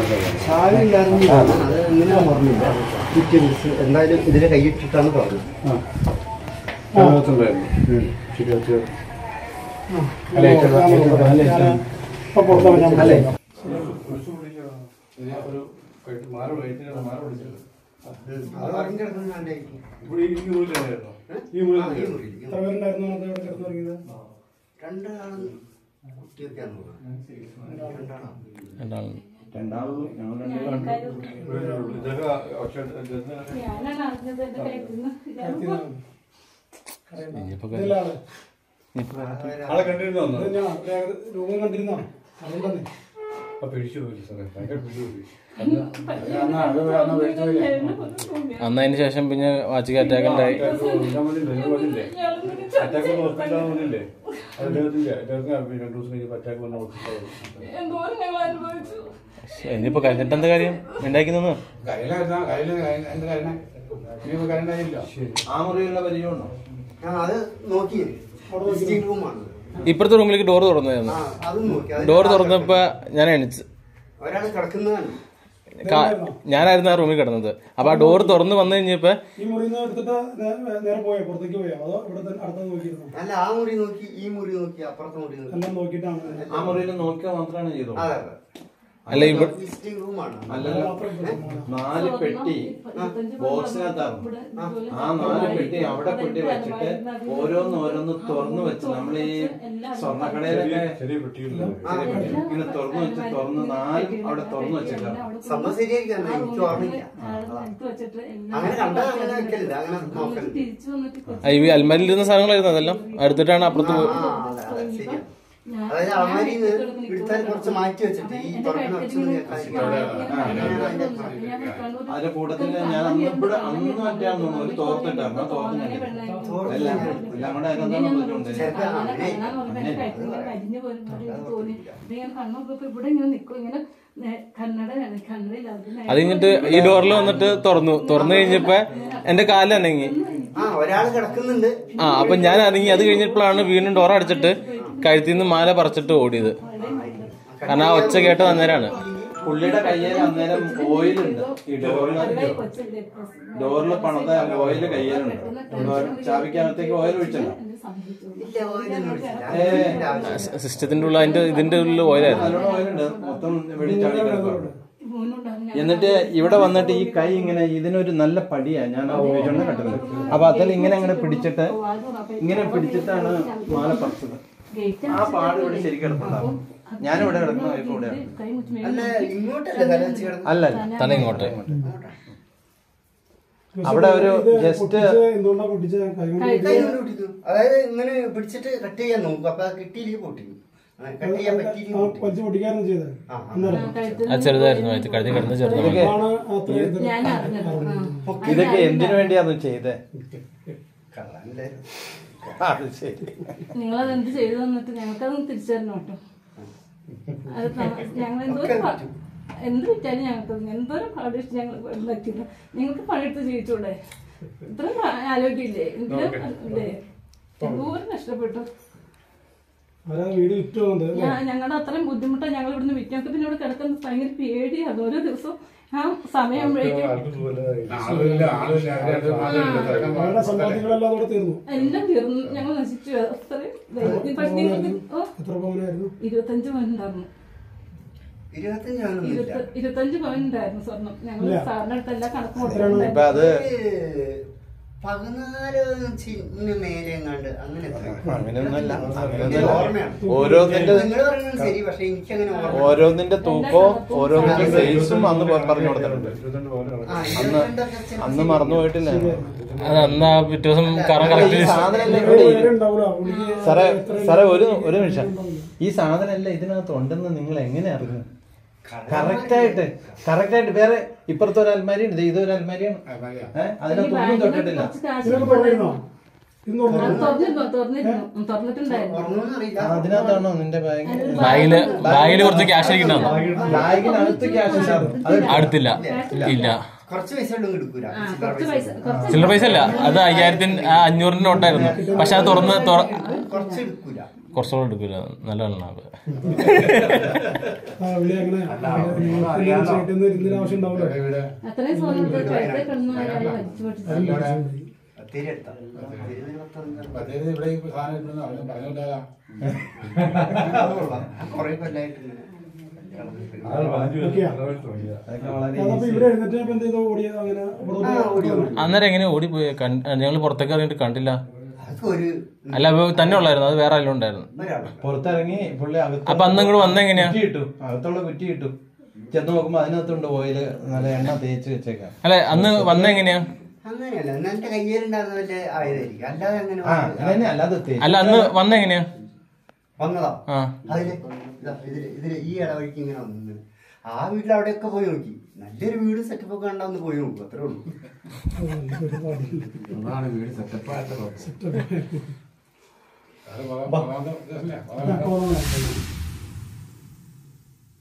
ചാവി ഇല്ലായിരുന്നു അത് എങ്ങനെ ഓർമ്മയില്ല പിറ്റേ ദിവസം എന്തായാലും ഇതിലെ കൈയിട്ടിട്ടാണ് പറഞ്ഞത് അല്ലേ അത് പറഞ്ഞു കിടക്കുന്നുണ്ടായിരിക്കും എത്ര പേരുണ്ടായിരുന്നു അത് ഇവിടെ കിടന്നുറങ്ങിയത് രണ്ടാളും കുട്ടിയൊക്കെയാണ് രണ്ടാളാണ് ഞാനാണ് അറിഞ്ഞത് എന്റെ കഴുത്തിന് ഇതിലെ ആള്. ആളെ കണ്ടിരുന്നോ അന്ന്? ഇത് ഞാൻ ഇവിടെ രൂപം കണ്ടിരുന്നോ അതുകൊണ്ടല്ലേ അപ്പൊ പിടിച്ചു പോയി സാറേ ഭയങ്കര പിടിച്ചു പോയി അന്ന് അതിന് ശേഷം പിന്നെ വാച്ചിക്ക് അറ്റാക്ക് ഉണ്ടായി അറ്റാക്ക് ഹോസ്പിറ്റലിൽ വന്നില്ലേ അദ്ദേഹത്തിന്റെ അദ്ദേഹത്തിന് രണ്ടു ദിവസം കഴിഞ്ഞപ്പോൾ അറ്റാക്ക് വന്ന ഹോസ്പിറ്റലിൽ എന്തോരം ഞങ്ങൾ അനുഭവിച്ചു ഇനിയിപ്പോ കഴിഞ്ഞിട്ട് എന്താ കാര്യം ഉണ്ടാക്കി നിന്ന് ആ മുറിയുള്ള പരിചയമുണ്ടോ ആ അത് നോക്കി വിസിറ്റിംഗ് റൂമാണ് ഇപ്പുറത്തെ റൂമിലേക്ക് ഡോർ തുറന്നായിരുന്നു ആ അതും നോക്കി അത് ഡോർ തുറന്നപ്പോ ഞാൻ എണിച്ച് ഒരാൾ കിടക്കുന്നതാണ് കാ- ഞാനായിരുന്നു ആ റൂമിൽ കിടന്നത് അപ്പൊ ആ ഡോർ തുറന്ന് വന്നു കഴിഞ്ഞപ്പോ ഈ മുറിയിൽ നിന്ന് എടുത്തിട്ട് നേ- നേരെ പോയോ പുറത്തേക്ക് പോയോ അതോ ഇവിടെ തന്നെ അടുത്ത് നോക്കിയിരുന്നോ അല്ല ആ മുറി നോക്കി ഈ മുറി നോക്കി അപ്പുറത്തെ മുറി നോക്കി എല്ലാം നോക്കിയിട്ടാണ് ആ മുറിയിൽ നോക്കുക മാത്രമാണ് ചെയ്തോ അതെ അതെ അല്ല ഇവിടെ വിസിറ്റിംഗ് റൂമാണ് അല്ലല്ലോ നാല് പെട്ടി ബോക്സിനകത്താണ് ആ നാല് പെട്ടി അവിടെ പെട്ടി വെച്ചിട്ട് ഓരോന്ന് ഓരോന്ന് തുറന്നു വെച്ച് നമ്മൾ ഈ സ്വർണ്ണക്കടയിലൊക്കെ ചെറിയ പെട്ടികളിൽ ചെറിയ പെട്ടി ഇങ്ങനെ തുറന്നു വെച്ച് തുറന്ന് നാലും അവിടെ തുറന്നു വെച്ചേക്കാം സംഭവം ശരിയായിരിക്കും എനിക്ക് ഓർമ്മയില്ല അങ്ങനെ കണ്ടാൽ അങ്ങനെ വെക്കലില്ല അങ്ങനെ നോക്കലില്ല തിരിച്ചു വന്നിട്ട് ആ, ഈ അൽമാരിൽ ഇരുന്ന സാധനങ്ങളായിരുന്നു അതെല്ലാം എടുത്തിട്ടാണ് അപ്പുറത്ത് പോയി ആ, അതെ, അതെ, ശരിയാ. അതായത് അമ്മയിൽ എടുത്താൽ കുറച്ച് മാറ്റി വെച്ചിട്ട് ഈ തുറക്കുന്ന ഒച്ചൊന്നും കേൾക്കാതിരിക്കാൻ അതിന്റെ കൂട്ടത്തിൽ ഞാൻ അന്ന് ഇവിടെ അന്ന് മറ്റാന്ന് തോന്നുന്നു ഒരു തോർത്തിട്ടായിരുന്നു ആ തോർത്ത് കണ്ടില്ല എല്ലാം എല്ലാം കൂടെ അതിനകത്താണ് പോയിട്ടുണ്ട് ഇവിടെ ഇങ്ങനെ നിക്കും ഇങ്ങനെ നേ- കണ്ണട വേണം കണ്ണടയില്ലാതെ അത് കഴിഞ്ഞിട്ട് ഈ ഡോറിൽ വന്നിട്ട് തുറന്നു തുറന്നു കഴിഞ്ഞപ്പോ എന്റെ കാലിൽ അനങ്ങി ആ ഒരാൾ കിടക്കുന്നുണ്ട് ആ അപ്പൊ ഞാൻ അനങ്ങി അത് കഴിഞ്ഞപ്പോഴാണ് വീണ്ടും ഡോർ അടച്ചിട്ട് കഴുത്തിൽ നിന്ന് മാല പറിച്ചിട്ട് ഓടിയത് കാരണം ആ ഒച്ച കേട്ടത് അന്നേരമാണ് പുള്ളിയുടെ കയ്യിൽ അന്നേരം ഓയിലുണ്ട് ഈ ഡോറിൽ ഡോറിൽ പണത ഓയില് കയ്യിലുണ്ട് ചാവിക്കകത്തേക്ക് ഓയിൽ ഒഴിച്ചല്ലോ ഇല്ല ഓയിലൊന്നും ഒഴിച്ചില്ല. ഏ. അതിന്റെ ആവശ്യമില്ല. സിസ്റ്റത്തിന്റെ ഉള്ളിൽ അതിന്റെ ഇതിന്റെ ഉള്ളിൽ ഓയിലായിരുന്നു നല്ലോണം ഓയിലുണ്ട് മൊത്തം വെടിച്ചാടി കിടക്കുകയാണ് മോനുണ്ടാകും എന്നിട്ട് ഇവിടെ വന്നിട്ട് ഈ കൈ ഇങ്ങനെ ഇതിനൊരു നല്ല പടിയാ ഞാൻ ഉപയോഗിച്ചോണ്ട് കണ്ടത് അപ്പൊ അതിൽ ഇങ്ങനെ അങ്ങനെ പിടിച്ചിട്ട് ഇങ്ങനെ പിടിച്ചിട്ടാണ് മാല പറിച്ചത് ആ പാട് ഇവിടെ ശരിക്കും കിടപ്പുണ്ടാവും ഞാനിവിടെ കിടക്കുന്ന ഇപ്പൊ ഇവിടെയാണ് കൈ മുറ്റി അല്ല ഇങ്ങോട്ടല്ലേ തല വെച്ച് കിടക്കുന്നത് അല്ല അല്ല തല ഇങ്ങോട്ട് അവിടെ ഒരു ഇത് just- പൊട്ടിച്ച് എന്തുകൊണ്ടാ പൊട്ടിച്ചത് കൈ കൊണ്ട് കൈ കൊണ്ട് പിടിക്കും. അതായത് ഇങ്ങനെ പിടിച്ചിട്ട് കട്ട് ചെയ്യാൻ നോക്കും അപ്പൊ കിട്ടിയില്ലെങ്കിൽ പൊട്ടിക്കും കട്ട് ചെയ്യാൻ ആ, പറ്റിയില്ലെങ്കിൽ പൊട്ടിക്കും. വലിച്ച് പൊട്ടിക്കായിരുന്നു ചെയ്തത് ആ, ആ. എന്നാലും അത് ചെറുതായിരുന്നു അത് കഴുതി കിടന്ന് ചെറുതാണ് ആണ് അത്ര ഇത് ഞാൻ അറിഞ്ഞത് ആ. ഇതൊക്കെ എന്തിനു വേണ്ടിയാന്ന് ചെയ്തേ കള്ളനല്ലേ? അത് ശരി നിങ്ങളത് എന്ത് ചെയ്തു തന്നിട്ട് ഞങ്ങൾക്കതൊന്ന് തിരിച്ചു തരണം കേട്ടോ അത് നമ്മ- ഞങ്ങൾ എന്തോരം പ- എന്ത് വിറ്റാലും ഞങ്ങൾക്ക് എന്തോരം പാടിച്ച് ഞങ്ങൾ ഉണ്ടാക്കിയത് നിങ്ങൾക്ക് പണിയെടുത്ത് ജീവിച്ചൂടെ ഇത്രയും ആലോചിക്കില്ലേ എങ്കിലും ഇല്ലേ എന്തോരം നഷ്ടപ്പെട്ടു അവരാ വീട് വിറ്റു പോകുന്നത് ഞാൻ ഞങ്ങളുടെ അത്രയും ബുദ്ധിമുട്ടാണ് ഞങ്ങൾ ഇവിടുന്ന് വിറ്റ് ഞങ്ങൾക്ക് പിന്നെ ഇവിടെ കിടക്കുന്നത് ഭയങ്കര പേടിയാണ് ഓരോ ദിവസവും ആ സമയമാകുമ്പോഴേക്കും അവരുടെ സമ്പാദ്യങ്ങളെല്ലാം അവിടെ തീർന്നു എല്ലാം തീർന്നു ഞങ്ങൾ നശിച്ചു അത്രയും ഇതായി. പക്ഷേ നിങ്ങൾക്ക് ഓ എത്ര പവനായിരുന്നു ഇരുപത്തഞ്ച് പവൻ ഉണ്ടായിരുന്നു ഇരുപത്തഞ്ച് ആളൊന്നുമില്ല ഇരുപത്തി- ഇരുപത്തഞ്ച് പവൻ ഉണ്ടായിരുന്നു സ്വർണം ഞങ്ങൾ ഇല്ല. സാറിന്റെ അടുത്ത് എല്ലാം കണക്ക് ഇപ്പൊ കൊടുത്തിട്ടുണ്ടായിരുന്നു അത് പതിനാല് ചിന് മേലെ എങ്ങാണ്ട് അങ്ങനെ എത്രയോ. അങ്ങനെയൊന്നുമല്ല എനിക്ക് അങ്ങനെയൊന്നുമല്ല ഓർമ്മയാണ് ഓരോന്നിന്റെ നിങ്ങൾ പറയുന്നത് ശരി പക്ഷെ എനിക്ക് അങ്ങനെ ഓർമ്മ ഓരോന്നിന്റെ തൂക്കവും ഓരോന്നിന്റെ സൈസും അന്ന് പ- പറഞ്ഞു കൊടുത്തിട്ടുണ്ട് ഇരുപത്തിരണ്ട് പവനാണ് ആ, അന്ന് ഇരുപത്തിരണ്ടൊക്കെ ചില അന്ന് മറന്നു പോയിട്ടില്ല അത് അന്ന് ആ പിറ്റേ ദിവസം കാരണം കറക്റ്റ് ഈ സാധനം എല്ലാം ഇവിടെ ഇരി- ഉണ്ടാവൂല പുള്ളിക്ക് സാറേ സാറേ ഒരു ഒരു നിമിഷം ഈ സാധനം എല്ലാം ഇതിനകത്ത് ഉണ്ടെന്ന് നിങ്ങൾ എങ്ങനെ അറിഞ്ഞു കറക്റ്റ് ആയിട്ട് കറക്റ്റ് ആയിട്ട് വേറെ ഇപ്പുറത്തെ ഒരു അൽമാരി ഉണ്ട് ഇതൊരു അൽമാരിയാണ് ഏഹ് അതിനകത്തൊന്നും തൊട്ടിട്ടില്ല കുറച്ച് കാശ് ഇതൊക്കെ തുറന്നിരുന്നോ ഇത് ആ, തുറന്നിരുന്നോ തുറന്നിരുന്നു തുറന്നിരുന്നു ഉം, തുറന്നിട്ടുണ്ടായിരുന്നു ഓർമ്മയൊന്നും അറിയില്ല ആ, അതിനകത്താണോ നിന്റെ ബാഗ് ബാഗില് ബാഗില് കുറച്ച് ക്യാഷ് ഇരിക്കണ്ടായിരുന്നു ബാഗിനകത്ത് ക്യാഷ് ഉണ്ടായിരുന്നു അത് അടുത്തില്ല ഇല്ല കുറച്ച് പൈസ ഉള്ളൂ എടുക്കൂല ആ, കുറച്ച് പൈസ കുറച്ച് ചില്ലറ പൈസ അല്ല അത് അയ്യായിരത്തിന് ആ, അഞ്ഞൂറിന്റെ നോട്ടായിരുന്നു പക്ഷെ അത് തുറന്ന് തുറ- കുറച്ച് എടുക്കൂല കുറച്ചുകൂടെ എടുക്കില്ല നല്ല എണ്ണാവ് ആ വിളി അങ്ങനെ ചേട്ടൊന്നും ഇരുന്നതിന് ആവശ്യം ഉണ്ടാവില്ല അത്രയും സ്വർണ്ണം എടുത്ത് കഴുത്തേ കിടന്നു അയാൾ വലിച്ചു പൊട്ടിച്ചു ഒത്തിരി എടുത്താ ഒത്തിരി നിങ്ങളൊക്കെ മറ്റേത് ഇവിടെ ഈ സാധനം ഇടുന്നത് അവന് പറഞ്ഞിട്ടില്ല കുറേ കൊല്ലായിട്ട് ഇങ്ങനെ അതൊക്കെ വളരെ അതപ്പോ ഇവിടെ എഴുന്നേറ്റ് എന്ത് ചെയ്തോ ഓടിയത് അങ്ങനെ ഇവിടെ ഒരു- അന്നേരം എങ്ങനെ ഓടിപ്പോയി ഞങ്ങൾ പുറത്തേക്ക് ഇറങ്ങിയിട്ട് കണ്ടില്ല അതൊക്കെ ഒരു അല്ല അപ്പൊ തന്നെ ഉള്ളായിരുന്നു അത് വേറെ ആരെങ്കിലും ഉണ്ടായിരുന്നു ഒരാള് പുറത്തിറങ്ങി പുള്ളി അകത്ത് അപ്പൊ അന്ന് ഇങ്ങോട്ട് വന്നെങ്ങനെയാ കുറ്റി ഇട്ടു അകത്തുള്ള കുറ്റി ഇട്ടു ചെന്ന് നോക്കുമ്പോ അതിനകത്തുണ്ട് ഓയില് നല്ല എണ്ണ തേച്ച് വെച്ചേക്കാം അല്ലെ അന്ന് വന്നെങ്ങനെയാ അങ്ങനെയല്ല എന്നാ എന്റെ കയ്യിലുണ്ടായിരുന്ന വല്ല ആയതായിരിക്കും അല്ലാതെ അങ്ങനെ ആ അങ്ങനെ തന്നെ അല്ലാതെ തേച്ച് അല്ല അന്ന് വന്നെങ്ങനെയാ വന്നതാ ആ അതില് ഇതാ ഇതില് ഇതില് ഈ ഇടവഴിക്ക് ഇങ്ങനെ വന്നു ആ വീട്ടിൽ അവിടെയൊക്കെ പോയി നോക്കി നല്ലൊരു വീട് സെറ്റപ്പ് ഒക്കെ ഉണ്ടാവുന്ന പോയി നോക്കും അത്രേ ഉള്ളൂ അതാണ് വീട് സെറ്റപ്പ് ആയിട്ട് ആ, പോകാം.